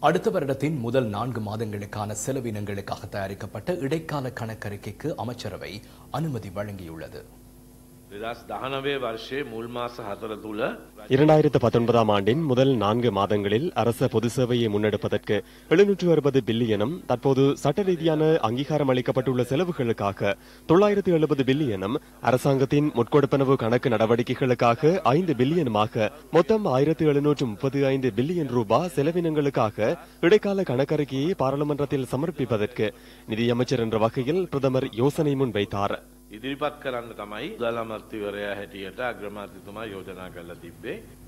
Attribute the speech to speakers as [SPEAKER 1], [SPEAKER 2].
[SPEAKER 1] அடுத்த வருடத்தின் முதல் நான்கு மாதங்களுக்கான செலவினங்களுக்காக தயாரிக்கப்பட்ட இடைக்கால கணக்கறிக்கைக்கு அமைச்சரவை அனுமதி வழங்கியுள்ளது
[SPEAKER 2] දෙදස් දහනවේ වර්ෂයේ මුල් මාස හතර තුළ
[SPEAKER 3] இரண்டாயிரத்து பத்தொன்பதாம் ஆண்டின் முதல் நான்கு மாதங்களில் அரச பொது சேவையை முன்னெடுப்பதற்கு எழுநூற்று அறுபது பில்லியனும் தற்போது சட்ட ரீதியான அங்கீகாரம் அளிக்கப்பட்டுள்ள செலவுகளுக்காக தொள்ளாயிரத்து எழுபது பில்லியனும் அரசாங்கத்தின் முட்கொடுப்பனவு கணக்கு நடவடிக்கைகளுக்காக ஐந்து பில்லியனுமாக மொத்தம் ஆயிரத்து எழுநூற்று முப்பது ஐந்து பில்லியன் ரூபாய் செலவினங்களுக்காக இடைக்கால கணக்கறிக்கையை பாராளுமன்றத்தில் சமர்ப்பிப்பதற்கு நிதியமைச்சர் என்ற வகையில் பிரதமர் யோசனை முன்வைத்தார்
[SPEAKER 2] ඉදිරිපත් කරන්න තමයි දළ අමර්තිවරයා හැටියට අග්‍රමාතිතුමා යෝජනා කරලා තිබ්බේ.